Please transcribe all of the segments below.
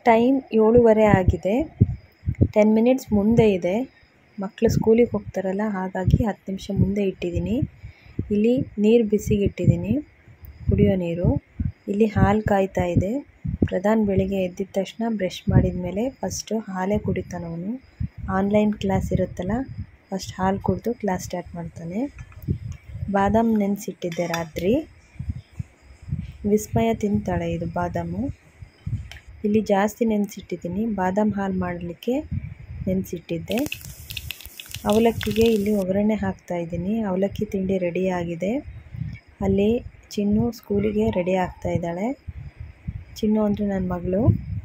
time ಏಳುವರೆ ಆಗಿದೆ ten minutes ಮುಂದೆ ಇದೆ ಮಕ್ಕಳು ಸ್ಕೂಲಿಗೆ ಹೋಗ್ತಾರಲ್ಲ ಹಾಗಾಗಿ ಹತ್ತು ನಿಮಿಷ ಮುಂದೆ ಇಟ್ಟಿದ್ದೀನಿ ಇಲ್ಲಿ ನೀರು ಬಿಸಿಗೆ ಇಟ್ಟಿದ್ದೀನಿ ಕುಡಿಯೋ ನೀರು ಇಲ್ಲಿ ಹಾಲು ಕಾಯ್ತಾ ಇದೆ ಪ್ರಧಾನ್ ಬೆಳಿಗ್ಗೆ ಎದ್ದಿದ ತಕ್ಷಣ ಬ್ರಷ್ ಮಾಡಿದ ಮೇಲೆ ಫಸ್ಟು ಹಾಲೇ ಕುಡಿತಾನೆ ಅವನು ಆನ್ಲೈನ್ ಕ್ಲಾಸ್ ಇರುತ್ತಲ್ಲ ಫಸ್ಟ್ ಹಾಲು ಕುಡಿದು ಕ್ಲಾಸ್ ಸ್ಟಾರ್ಟ್ ಮಾಡ್ತಾನೆ ಬಾದಾಮ್ ನೆನೆಸಿಟ್ಟಿದ್ದೆ ರಾತ್ರಿ ವಿಸ್ಮಯ ತಿಂತಾಳೆ ಇದು ಬಾದಾಮು ಇಲ್ಲಿ ಜಾಸ್ತಿ ನೆನೆಸಿಟ್ಟಿದ್ದೀನಿ ಬಾದಾಮ್ ಹಾಲು ಮಾಡಲಿಕ್ಕೆ ನೆನೆಸಿಟ್ಟಿದ್ದೆ ಅವಲಕ್ಕಿಗೆ ಇಲ್ಲಿ ಒಗ್ಗರಣೆ ಹಾಕ್ತಾ ಇದ್ದೀನಿ ಅವಲಕ್ಕಿ ತಿಂಡಿ ರೆಡಿ ಆಗಿದೆ ಅಲ್ಲಿ ಚಿನ್ನು ಸ್ಕೂಲಿಗೆ ರೆಡಿ ಆಗ್ತಾ ಇದ್ದಾಳೆ ಚಿನ್ನು ಅಂದರೆ ನನ್ನ ಮಗಳು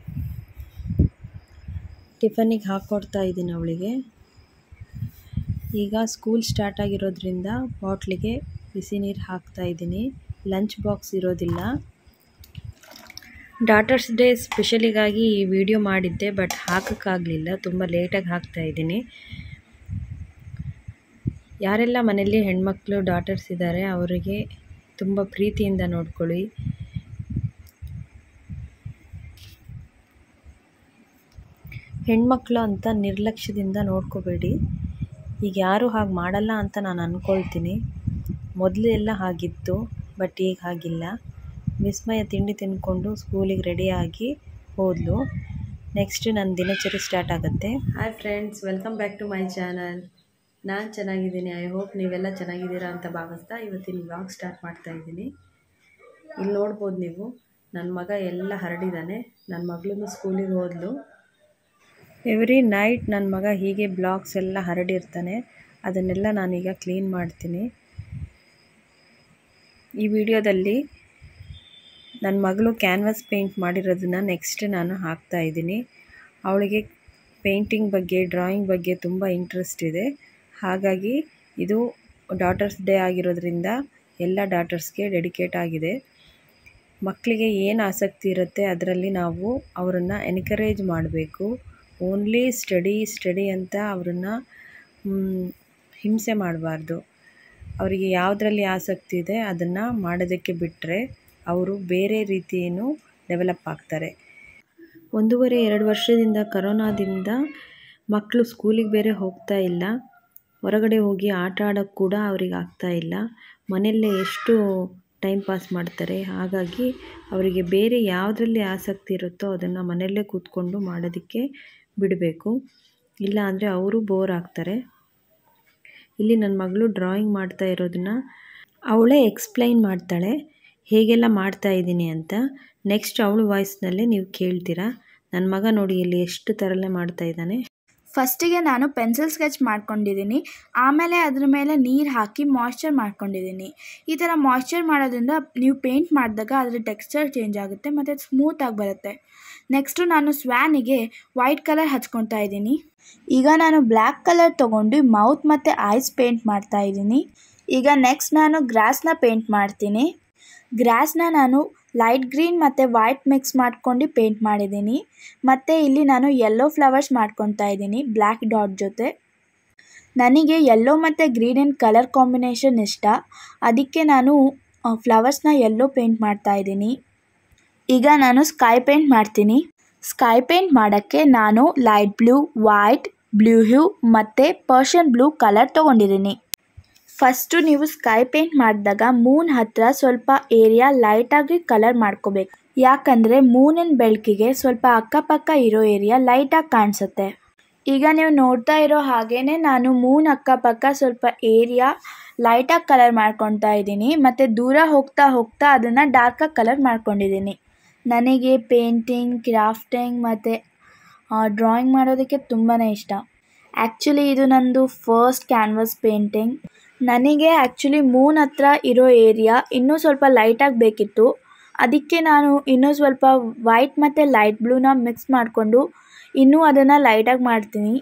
ಟಿಫನಿಗೆ ಹಾಕ್ಕೊಡ್ತಾ ಇದ್ದೀನಿ ಅವಳಿಗೆ ಈಗ ಸ್ಕೂಲ್ ಸ್ಟಾರ್ಟ್ ಆಗಿರೋದ್ರಿಂದ ಬಾಟ್ಲಿಗೆ ಬಿಸಿ ನೀರು ಹಾಕ್ತಾ ಇದ್ದೀನಿ ಲಂಚ್ ಬಾಕ್ಸ್ ಇರೋದಿಲ್ಲ ಡಾಟರ್ಸ್ ಡೇ ಸ್ಪೆಷಲಿಗಾಗಿ ಈ ವಿಡಿಯೋ ಮಾಡಿದ್ದೆ ಬಟ್ ಹಾಕೋಕ್ಕಾಗಲಿಲ್ಲ ತುಂಬ ಲೇಟಾಗಿ ಹಾಕ್ತಾ ಇದ್ದೀನಿ ಯಾರೆಲ್ಲ ಮನೆಯಲ್ಲಿ ಹೆಣ್ಮಕ್ಳು ಡಾಟರ್ಸ್ ಇದ್ದಾರೆ ಅವರಿಗೆ ತುಂಬ ಪ್ರೀತಿಯಿಂದ ನೋಡ್ಕೊಳ್ಳಿ ಹೆಣ್ಮಕ್ಳು ಅಂತ ನಿರ್ಲಕ್ಷ್ಯದಿಂದ ನೋಡ್ಕೋಬೇಡಿ ಈಗ ಯಾರೂ ಹಾಗೆ ಮಾಡಲ್ಲ ಅಂತ ನಾನು ಅಂದ್ಕೊಳ್ತೀನಿ ಮೊದಲು ಎಲ್ಲ ಹಾಗಿತ್ತು ಬಟ್ ಈಗ ಹಾಗಿಲ್ಲ ವಿಸ್ಮಯ ತಿಂಡಿ ತಿಂದ್ಕೊಂಡು ಸ್ಕೂಲಿಗೆ ರೆಡಿಯಾಗಿ ಹೋದಳು ನೆಕ್ಸ್ಟ್ ನನ್ನ ದಿನಚರಿ ಸ್ಟಾರ್ಟ್ ಆಗುತ್ತೆ hi friends welcome back to my channel ನಾನು ಚೆನ್ನಾಗಿದ್ದೀನಿ ಐ ಹೋಪ್ ನೀವೆಲ್ಲ ಚೆನ್ನಾಗಿದ್ದೀರಾ ಅಂತ ಭಾವಿಸ್ತಾ ಇವತ್ತಿನ ವ್ಲಾಗ್ ಸ್ಟಾರ್ಟ್ ಮಾಡ್ತಾ ಇದ್ದೀನಿ ಇಲ್ಲಿ ನೋಡ್ಬೋದು ನೀವು ನನ್ನ ಮಗ ಎಲ್ಲ ಹರಡಿದ್ದಾನೆ ನನ್ನ ಮಗಳೂ ಸ್ಕೂಲಿಗೆ ಹೋದ್ಲು ಎವ್ರಿ ನೈಟ್ ನನ್ನ ಮಗ ಹೀಗೆ ಬ್ಲಾಗ್ಸ್ ಎಲ್ಲ ಹರಡಿರ್ತಾನೆ ಅದನ್ನೆಲ್ಲ ನಾನೀಗ ಕ್ಲೀನ್ ಮಾಡ್ತೀನಿ ಈ ವಿಡಿಯೋದಲ್ಲಿ ನನ್ನ ಮಗಳು ಕ್ಯಾನ್ವಾಸ್ ಪೇಂಟ್ ಮಾಡಿರೋದನ್ನ ನೆಕ್ಸ್ಟ್ ನಾನು ಹಾಕ್ತಾ ಇದ್ದೀನಿ ಅವಳಿಗೆ ಪೇಂಟಿಂಗ್ ಬಗ್ಗೆ ಡ್ರಾಯಿಂಗ್ ಬಗ್ಗೆ ತುಂಬ ಇಂಟ್ರೆಸ್ಟ್ ಇದೆ ಹಾಗಾಗಿ ಇದು ಡಾಟರ್ಸ್ ಡೇ ಆಗಿರೋದ್ರಿಂದ ಎಲ್ಲ ಡಾಟರ್ಸ್ಗೆ ಡೆಡಿಕೇಟ್ ಆಗಿದೆ ಮಕ್ಕಳಿಗೆ ಏನು ಆಸಕ್ತಿ ಇರುತ್ತೆ ಅದರಲ್ಲಿ ನಾವು ಅವರನ್ನು ಎನ್ಕರೇಜ್ ಮಾಡಬೇಕು ಓನ್ಲಿ ಸ್ಟಡಿ ಸ್ಟಡಿ ಅಂತ ಅವರನ್ನು ಹಿಂಸೆ ಮಾಡಬಾರ್ದು ಅವರಿಗೆ ಯಾವುದರಲ್ಲಿ ಆಸಕ್ತಿ ಇದೆ ಅದನ್ನು ಮಾಡೋದಕ್ಕೆ ಬಿಟ್ಟರೆ ಅವರು ಬೇರೆ ರೀತಿಯೂ ಡೆವಲಪ್ ಆಗ್ತಾರೆ ಒಂದೂವರೆ ಎರಡು ವರ್ಷದಿಂದ ಕರೋನಾದಿಂದ ಮಕ್ಕಳು ಸ್ಕೂಲಿಗೆ ಬೇರೆ ಹೋಗ್ತಾ ಇಲ್ಲ ಹೊರಗಡೆ ಹೋಗಿ ಆಟ ಆಡೋಕ್ಕೆ ಕೂಡ ಅವ್ರಿಗೆ ಆಗ್ತಾ ಇಲ್ಲ ಮನೆಯಲ್ಲೇ ಎಷ್ಟು ಟೈಮ್ ಪಾಸ್ ಮಾಡ್ತಾರೆ ಹಾಗಾಗಿ ಅವರಿಗೆ ಬೇರೆ ಯಾವುದರಲ್ಲಿ ಆಸಕ್ತಿ ಇರುತ್ತೋ ಅದನ್ನು ಮನೆಯಲ್ಲೇ ಕೂತ್ಕೊಂಡು ಮಾಡೋದಕ್ಕೆ ಬಿಡಬೇಕು ಇಲ್ಲ ಅಂದರೆ ಅವರು ಬೋರ್ ಆಗ್ತಾರೆ ಇಲ್ಲಿ ನನ್ನ ಮಗಳು ಡ್ರಾಯಿಂಗ್ ಮಾಡ್ತಾ ಇರೋದನ್ನ ಅವಳೇ ಎಕ್ಸ್ಪ್ಲೈನ್ ಮಾಡ್ತಾಳೆ ಹೇಗೆಲ್ಲ ಮಾಡ್ತಾ ಇದ್ದೀನಿ ಅಂತ ನೆಕ್ಸ್ಟ್ ಅವಳು ವಾಯ್ಸ್ನಲ್ಲೇ ನೀವು ಕೇಳ್ತೀರಾ ನನ್ನ ಮಗ ನೋಡಿ ಇಲ್ಲಿ ಎಷ್ಟು ಥರಲ್ಲೇ ಮಾಡ್ತಾ ಇದ್ದಾನೆ ಫಸ್ಟಿಗೆ ನಾನು ಪೆನ್ಸಿಲ್ ಸ್ಕೆಚ್ ಮಾಡ್ಕೊಂಡಿದ್ದೀನಿ ಆಮೇಲೆ ಅದ್ರ ಮೇಲೆ ನೀರು ಹಾಕಿ ಮಾಯ್ಶ್ಚರ್ ಮಾಡ್ಕೊಂಡಿದ್ದೀನಿ ಈ ಥರ ಮಾಯ್ಶ್ಚರ್ ಮಾಡೋದ್ರಿಂದ ನೀವು ಪೇಂಟ್ ಮಾಡಿದಾಗ ಅದ್ರ ಟೆಕ್ಸ್ಚರ್ ಚೇಂಜ್ ಆಗುತ್ತೆ ಮತ್ತು ಸ್ಮೂತಾಗಿ ಬರುತ್ತೆ ನೆಕ್ಸ್ಟು ನಾನು ಸ್ವ್ಯಾನಿಗೆ ವೈಟ್ ಕಲರ್ ಹಚ್ಕೊತಾ ಇದ್ದೀನಿ ಈಗ ನಾನು ಬ್ಲ್ಯಾಕ್ ಕಲರ್ ತೊಗೊಂಡು ಮೌತ್ ಮತ್ತು ಐಸ್ ಪೇಂಟ್ ಮಾಡ್ತಾ ಇದ್ದೀನಿ ಈಗ ನೆಕ್ಸ್ಟ್ ನಾನು ಗ್ರಾಸ್ನ ಪೇಂಟ್ ಮಾಡ್ತೀನಿ ಗ್ರಾಸ್ನ ನಾನು ಲೈಟ್ ಗ್ರೀನ್ ಮತ್ತು ವೈಟ್ ಮಿಕ್ಸ್ ಮಾಡ್ಕೊಂಡು ಪೇಂಟ್ ಮಾಡಿದ್ದೀನಿ ಮತ್ತು ಇಲ್ಲಿ ನಾನು ಯೆಲ್ಲೋ ಫ್ಲವರ್ಸ್ ಮಾಡ್ಕೊತಾ ಇದ್ದೀನಿ ಬ್ಲ್ಯಾಕ್ ಡಾಟ್ ಜೊತೆ ನನಗೆ ಯೆಲ್ಲೋ ಮತ್ತು ಗ್ರೀನಿನ ಕಲರ್ ಕಾಂಬಿನೇಷನ್ ಇಷ್ಟ ಅದಕ್ಕೆ ನಾನು ಫ್ಲವರ್ಸ್ನ ಯೆಲ್ಲೋ ಪೇಂಟ್ ಮಾಡ್ತಾ ಇದ್ದೀನಿ ಈಗ ನಾನು ಸ್ಕೈ ಪೇಂಟ್ ಮಾಡ್ತೀನಿ ಸ್ಕೈ ಪೇಂಟ್ ಮಾಡೋಕ್ಕೆ ನಾನು light blue white blue hue ಮತ್ತು ಪರ್ಷನ್ ಬ್ಲೂ ಕಲರ್ ತೊಗೊಂಡಿದ್ದೀನಿ ಫಸ್ಟು ನೀವು ಸ್ಕೈ ಪೇಂಟ್ ಮಾಡಿದಾಗ ಮೂನ್ ಹತ್ತಿರ ಸ್ವಲ್ಪ ಏರಿಯಾ ಲೈಟಾಗಿ ಕಲರ್ ಮಾಡ್ಕೋಬೇಕು ಯಾಕಂದರೆ ಮೂನಿನ ಬೆಳಕಿಗೆ ಸ್ವಲ್ಪ ಅಕ್ಕಪಕ್ಕ ಇರೋ ಏರಿಯಾ ಲೈಟಾಗಿ ಕಾಣಿಸುತ್ತೆ ಈಗ ನೀವು ನೋಡ್ತಾ ಇರೋ ಹಾಗೇ ನಾನು ಮೂನ್ ಅಕ್ಕಪಕ್ಕ ಸ್ವಲ್ಪ ಏರಿಯಾ ಲೈಟಾಗಿ ಕಲರ್ ಮಾಡ್ಕೊತಾ ಇದ್ದೀನಿ ಮತ್ತು ದೂರ ಹೋಗ್ತಾ ಹೋಗ್ತಾ ಅದನ್ನು ಡಾರ್ಕಾಗಿ ಕಲರ್ ಮಾಡ್ಕೊಂಡಿದ್ದೀನಿ ನನಗೆ ಪೇಂಟಿಂಗ್ ಕ್ರಾಫ್ಟಿಂಗ್ ಮತ್ತು ಡ್ರಾಯಿಂಗ್ ಮಾಡೋದಕ್ಕೆ ತುಂಬಾ ಇಷ್ಟ ಆ್ಯಕ್ಚುಲಿ ಇದು ನಂದು ಫಸ್ಟ್ ಕ್ಯಾನ್ವಸ್ ಪೇಂಟಿಂಗ್ ನನಗೆ ಆ್ಯಕ್ಚುಲಿ ಮೂನ್ ಹತ್ರ ಇರೋ ಏರಿಯಾ ಇನ್ನೂ ಸ್ವಲ್ಪ ಲೈಟಾಗಿ ಬೇಕಿತ್ತು ಅದಕ್ಕೆ ನಾನು ಇನ್ನೂ ಸ್ವಲ್ಪ ವೈಟ್ ಮತ್ತು ಲೈಟ್ ಬ್ಲೂನ ಮಿಕ್ಸ್ ಮಾಡಿಕೊಂಡು ಇನ್ನೂ ಅದನ್ನು ಲೈಟಾಗಿ ಮಾಡ್ತೀನಿ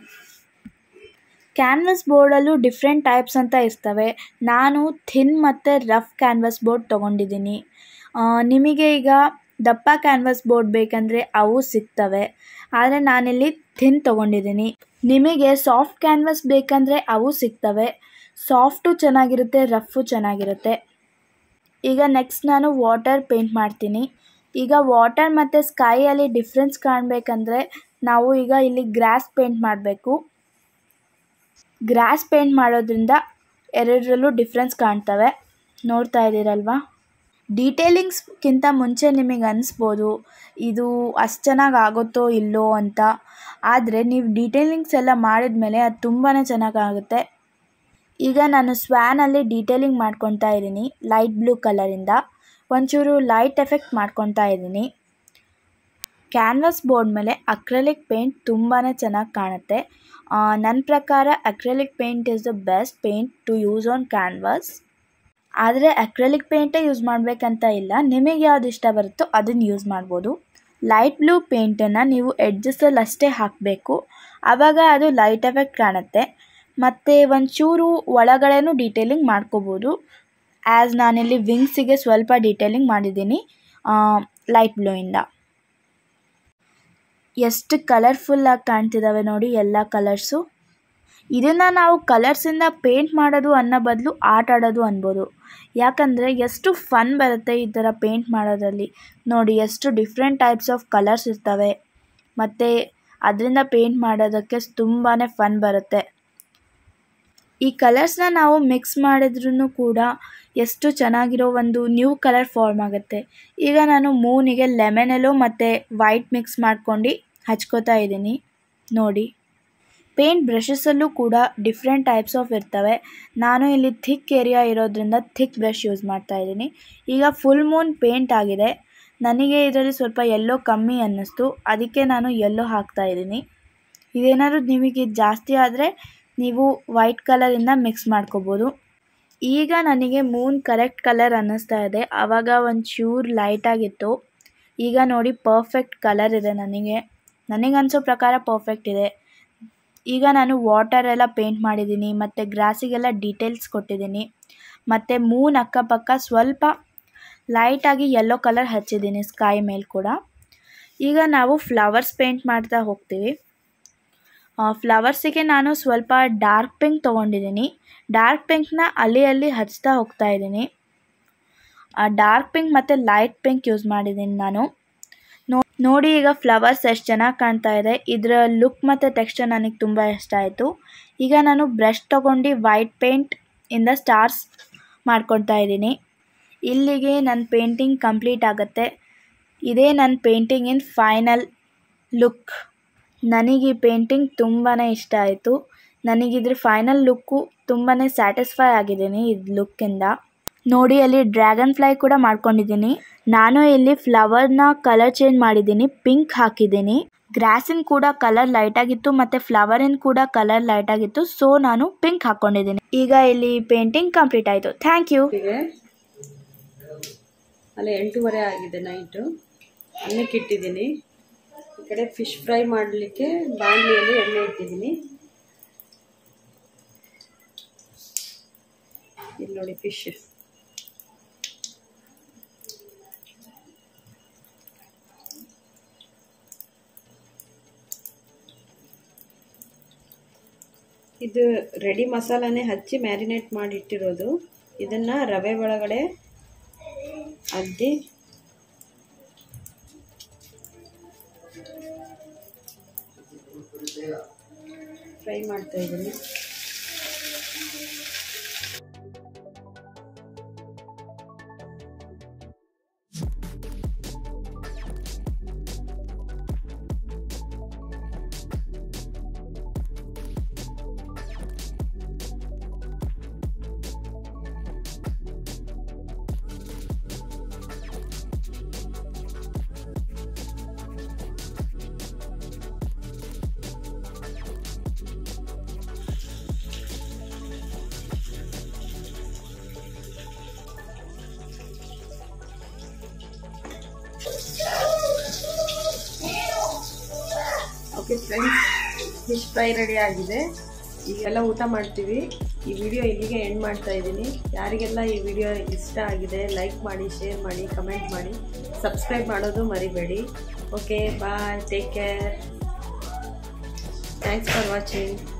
ಕ್ಯಾನ್ವಸ್ ಬೋರ್ಡಲ್ಲೂ ಡಿಫ್ರೆಂಟ್ ಟೈಪ್ಸ್ ಅಂತ ಇರ್ತವೆ ನಾನು ಥಿನ್ ಮತ್ತು ರಫ್ ಕ್ಯಾನ್ವಸ್ ಬೋರ್ಡ್ ತೊಗೊಂಡಿದ್ದೀನಿ ನಿಮಗೆ ಈಗ ದಪ್ಪ ಕ್ಯಾನ್ವಸ್ ಬೋರ್ಡ್ ಬೇಕಂದರೆ ಅವು ಸಿಗ್ತವೆ ಆದರೆ ನಾನಿಲ್ಲಿ ಥಿನ್ ತೊಗೊಂಡಿದ್ದೀನಿ ನಿಮಗೆ ಸಾಫ್ಟ್ ಕ್ಯಾನ್ವಸ್ ಬೇಕಂದರೆ ಅವು ಸಿಗ್ತವೆ ಸಾಫ್ಟು ಚೆನ್ನಾಗಿರುತ್ತೆ ರಫು ಚೆನ್ನಾಗಿರುತ್ತೆ ಈಗ ನೆಕ್ಸ್ಟ್ ನಾನು ವಾಟರ್ ಪೇಂಟ್ ಮಾಡ್ತೀನಿ ಈಗ ವಾಟರ್ ಮತ್ತು ಸ್ಕೈಯಲ್ಲಿ ಡಿಫ್ರೆನ್ಸ್ ಕಾಣಬೇಕಂದ್ರೆ ನಾವು ಈಗ ಇಲ್ಲಿ ಗ್ರಾಸ್ ಪೇಂಟ್ ಮಾಡಬೇಕು ಗ್ರಾಸ್ ಪೇಂಟ್ ಮಾಡೋದ್ರಿಂದ ಎರಡರಲ್ಲೂ ಡಿಫ್ರೆನ್ಸ್ ಕಾಣ್ತವೆ ನೋಡ್ತಾ ಇದ್ದೀರಲ್ವಾ ಡೀಟೇಲಿಂಗ್ಸ್ಗಿಂತ ಮುಂಚೆ ನಿಮಗೆ ಅನಿಸ್ಬೋದು ಇದು ಅಷ್ಟು ಚೆನ್ನಾಗಿ ಆಗುತ್ತೋ ಇಲ್ಲೋ ಅಂತ ಆದರೆ ನೀವು ಡೀಟೇಲಿಂಗ್ಸ್ ಎಲ್ಲ ಮಾಡಿದ್ಮೇಲೆ ಅದು ತುಂಬಾ ಚೆನ್ನಾಗಾಗುತ್ತೆ ಈಗ ನಾನು ಸ್ವ್ಯಾನಲ್ಲಿ ಡೀಟೇಲಿಂಗ್ ಮಾಡ್ಕೊತಾ ಇದ್ದೀನಿ ಲೈಟ್ ಬ್ಲೂ ಕಲರಿಂದ ಒಂಚೂರು ಲೈಟ್ ಎಫೆಕ್ಟ್ ಮಾಡ್ಕೊತಾ ಇದ್ದೀನಿ ಕ್ಯಾನ್ವಾಸ್ ಬೋರ್ಡ್ ಮೇಲೆ ಅಕ್ರೆಲಿಕ್ ಪೇಂಟ್ ತುಂಬಾ ಚೆನ್ನಾಗಿ ಕಾಣುತ್ತೆ ನನ್ನ ಪ್ರಕಾರ acrylic paint is the best paint to use on canvas ಆದರೆ ಅಕ್ರೆಲಿಕ್ ಪೇಂಟೇ ಯೂಸ್ ಮಾಡಬೇಕಂತ ಇಲ್ಲ ನಿಮಗೆ ಯಾವ್ದು ಇಷ್ಟ ಬರುತ್ತೋ ಅದನ್ನು ಯೂಸ್ ಮಾಡ್ಬೋದು ಲೈಟ್ ಬ್ಲೂ ಪೇಂಟನ್ನು ನೀವು ಎಡ್ಜಸ್ಸಲ್ಲಿ ಅಷ್ಟೇ ಹಾಕಬೇಕು ಆವಾಗ ಅದು ಲೈಟ್ ಎಫೆಕ್ಟ್ ಕಾಣುತ್ತೆ ಮತ್ತು ಒಂಚೂರು ಒಳಗಡೆನೂ ಡೀಟೇಲಿಂಗ್ ಮಾಡ್ಕೋಬೋದು ಆ್ಯಸ್ ನಾನಿಲ್ಲಿ ವಿಂಗ್ಸಿಗೆ ಸ್ವಲ್ಪ ಡೀಟೇಲಿಂಗ್ ಮಾಡಿದ್ದೀನಿ ಲೈಟ್ ಬ್ಲೂಯಿಂದ ಎಷ್ಟು ಕಲರ್ಫುಲ್ಲಾಗಿ ಕಾಣ್ತಿದ್ದಾವೆ ನೋಡಿ ಎಲ್ಲ ಕಲರ್ಸು ಇದನ್ನು ನಾವು ಕಲರ್ಸಿಂದ ಪೇಂಟ್ ಮಾಡೋದು ಅನ್ನೋ ಬದಲು ಆಟ ಆಡೋದು ಅನ್ಬೋದು ಯಾಕಂದರೆ ಎಷ್ಟು ಫನ್ ಬರುತ್ತೆ ಈ ಥರ ಪೇಂಟ್ ಮಾಡೋದ್ರಲ್ಲಿ ನೋಡಿ ಎಷ್ಟು ಡಿಫ್ರೆಂಟ್ ಟೈಪ್ಸ್ ಆಫ್ ಕಲರ್ಸ್ ಇರ್ತವೆ ಮತ್ತು ಅದರಿಂದ ಪೇಂಟ್ ಮಾಡೋದಕ್ಕೆ ತುಂಬಾ ಫನ್ ಬರುತ್ತೆ ಈ ಕಲರ್ಸ್ನ ನಾವು ಮಿಕ್ಸ್ ಮಾಡಿದ್ರೂ ಕೂಡ ಎಷ್ಟು ಚೆನ್ನಾಗಿರೋ ಒಂದು ನ್ಯೂ ಕಲರ್ ಫಾರ್ಮ್ ಆಗುತ್ತೆ ಈಗ ನಾನು ಮೂನಿಗೆ ಲೆಮನ್ ಎಲ್ಲೋ ಮತ್ತು ವೈಟ್ ಮಿಕ್ಸ್ ಮಾಡ್ಕೊಂಡು ಹಚ್ಕೋತಾ ಇದ್ದೀನಿ ನೋಡಿ ಪೇಂಟ್ ಬ್ರಷಸಲ್ಲೂ ಕೂಡ ಡಿಫ್ರೆಂಟ್ ಟೈಪ್ಸ್ ಆಫ್ ಇರ್ತವೆ ನಾನು ಇಲ್ಲಿ ಥಿಕ್ ಏರಿಯಾ ಇರೋದ್ರಿಂದ ಥಿಕ್ ಬ್ರಷ್ ಯೂಸ್ ಮಾಡ್ತಾ ಇದ್ದೀನಿ ಈಗ ಫುಲ್ ಮೂನ್ ಪೇಂಟ್ ಆಗಿದೆ ನನಗೆ ಇದರಲ್ಲಿ ಸ್ವಲ್ಪ ಎಲ್ಲೋ ಕಮ್ಮಿ ಅನ್ನಿಸ್ತು ಅದಕ್ಕೆ ನಾನು ಎಲ್ಲೋ ಹಾಕ್ತಾ ಇದ್ದೀನಿ ಇದೇನಾದರೂ ನಿಮಗೆ ಜಾಸ್ತಿ ಆದರೆ ನೀವು ವೈಟ್ ಕಲರಿಂದ ಮಿಕ್ಸ್ ಮಾಡ್ಕೋಬೋದು ಈಗ ನನಗೆ ಮೂನ್ ಕರೆಕ್ಟ್ ಕಲರ್ ಅನ್ನಿಸ್ತಾ ಇದೆ ಆವಾಗ ಒಂಚೂರು ಲೈಟಾಗಿತ್ತು ಈಗ ನೋಡಿ ಪರ್ಫೆಕ್ಟ್ ಕಲರ್ ಇದೆ ನನಗೆ ನನಗನ್ಸೋ ಪ್ರಕಾರ ಪರ್ಫೆಕ್ಟ್ ಇದೆ ಈಗ ನಾನು ವಾಟರ್ ಎಲ್ಲ ಪೇಂಟ್ ಮಾಡಿದ್ದೀನಿ ಮತ್ತು ಗ್ರಾಸಿಗೆಲ್ಲ ಡೀಟೇಲ್ಸ್ ಕೊಟ್ಟಿದ್ದೀನಿ ಮತ್ತು ಮೂನ್ ಅಕ್ಕಪಕ್ಕ ಸ್ವಲ್ಪ ಲೈಟಾಗಿ ಯೆಲ್ಲೋ ಕಲರ್ ಹಚ್ಚಿದ್ದೀನಿ ಸ್ಕೈ ಮೇಲೆ ಕೂಡ ಈಗ ನಾವು ಫ್ಲವರ್ಸ್ ಪೇಂಟ್ ಮಾಡ್ತಾ ಹೋಗ್ತೀವಿ ಫ್ಲವರ್ಸಿಗೆ ನಾನು ಸ್ವಲ್ಪ ಡಾರ್ಕ್ ಪಿಂಕ್ ತೊಗೊಂಡಿದ್ದೀನಿ ಡಾರ್ಕ್ ಪಿಂಕ್ನ ಅಲ್ಲಿ ಅಲ್ಲಿ ಹಚ್ತಾ ಹೋಗ್ತಾ ಇದ್ದೀನಿ ಡಾರ್ಕ್ ಪಿಂಕ್ ಮತ್ತು ಲೈಟ್ ಪಿಂಕ್ ಯೂಸ್ ಮಾಡಿದ್ದೀನಿ ನಾನು ನೋಡಿ ಈಗ ಫ್ಲವರ್ಸ್ ಎಷ್ಟು ಚೆನ್ನಾಗಿ ಕಾಣ್ತಾ ಇದೆ ಇದರ ಲುಕ್ ಮತ್ತು ಟೆಕ್ಸ್ಚರ್ ನನಗೆ ತುಂಬ ಇಷ್ಟ ಆಯಿತು ಈಗ ನಾನು ಬ್ರಷ್ ತೊಗೊಂಡು ವೈಟ್ ಪೇಂಟ್ ಇಂದ ಸ್ಟಾರ್ಸ್ ಮಾಡ್ಕೊತಾ ಇದ್ದೀನಿ ಇಲ್ಲಿಗೆ ನನ್ನ ಪೇಂಟಿಂಗ್ ಕಂಪ್ಲೀಟ್ ಆಗುತ್ತೆ ಇದೇ ನನ್ನ ಪೇಂಟಿಂಗ್ ಇನ್ ಫೈನಲ್ ಲುಕ್ ನನಗೆ ಈ ಪೇಂಟಿಂಗ್ ತುಂಬಾ ಇಷ್ಟ ಆಯಿತು ನನಗಿದ್ರ ಫೈನಲ್ ಲುಕ್ಕು ತುಂಬಾ ಸ್ಯಾಟಿಸ್ಫೈ ಆಗಿದ್ದೀನಿ ಇದು ಲುಕ್ಕಿಂದ ನೋಡಿ ಅಲ್ಲಿ ಡ್ರ್ಯಾಗನ್ ಫ್ಲೈ ಕೂಡ ಮಾಡ್ಕೊಂಡಿದ್ದೀನಿ ನಾನು ಇಲ್ಲಿ ಫ್ಲವರ್ನ ಕಲರ್ ಚೇಂಜ್ ಮಾಡಿದ್ದೀನಿ ಪಿಂಕ್ ಹಾಕಿದ್ದೀನಿ ಗ್ರಾಸಿನ ಕೂಡ ಕಲರ್ ಲೈಟ್ ಆಗಿತ್ತು ಮತ್ತು ಫ್ಲವರಿನ ಕೂಡ ಕಲರ್ ಲೈಟ್ ಆಗಿತ್ತು ಸೊ ನಾನು ಪಿಂಕ್ ಹಾಕ್ಕೊಂಡಿದ್ದೀನಿ ಈಗ ಇಲ್ಲಿ ಪೇಂಟಿಂಗ್ ಕಂಪ್ಲೀಟ್ ಆಯಿತು ಥ್ಯಾಂಕ್ ಯು ಇದೆ ಅಲ್ಲಿ ಎಂಟೂವರೆ ಆಗಿದೆ ನೈಟು ಅನ್ನಕ್ಕೆ ಇಟ್ಟಿದ್ದೀನಿ ಈ ಕಡೆ ಫಿಶ್ ಫ್ರೈ ಮಾಡಲಿಕ್ಕೆ ಬಾಣಲಿಯಲ್ಲಿ ಎಣ್ಣೆ ಇಟ್ಟಿದ್ದೀನಿ ಇಲ್ಲಿ ನೋಡಿ ಫಿಶ್ ಇದು ರೆಡಿ ಮಸಾಲಾನೇ ಹಚ್ಚಿ ಮ್ಯಾರಿನೇಟ್ ಮಾಡಿ ಇಟ್ಟಿರೋದು ಇದನ್ನು ರವೆ ಒಳಗಡೆ ಅದ್ದಿ ಫ್ರೈ ಮಾಡ್ತಾ ಇದ್ದೀನಿ okay friends fish fry ready ಆಗಿದೆ ಈಗೆಲ್ಲ ಊಟ ಮಾಡ್ತೀವಿ ಈ ವಿಡಿಯೋ ಇಲ್ಲಿಗೆ ಎಂಡ್ ಮಾಡ್ತಾ ಇದ್ದೀನಿ ಯಾರಿಗೆಲ್ಲ ಈ ವಿಡಿಯೋ ಇಷ್ಟ ಆಗಿದೆ ಲೈಕ್ ಮಾಡಿ ಶೇರ್ ಮಾಡಿ ಕಮೆಂಟ್ ಮಾಡಿ ಸಬ್ಸ್ಕ್ರೈಬ್ ಮಾಡೋದು ಮರಿಬೇಡಿ okay bye take care thanks for watching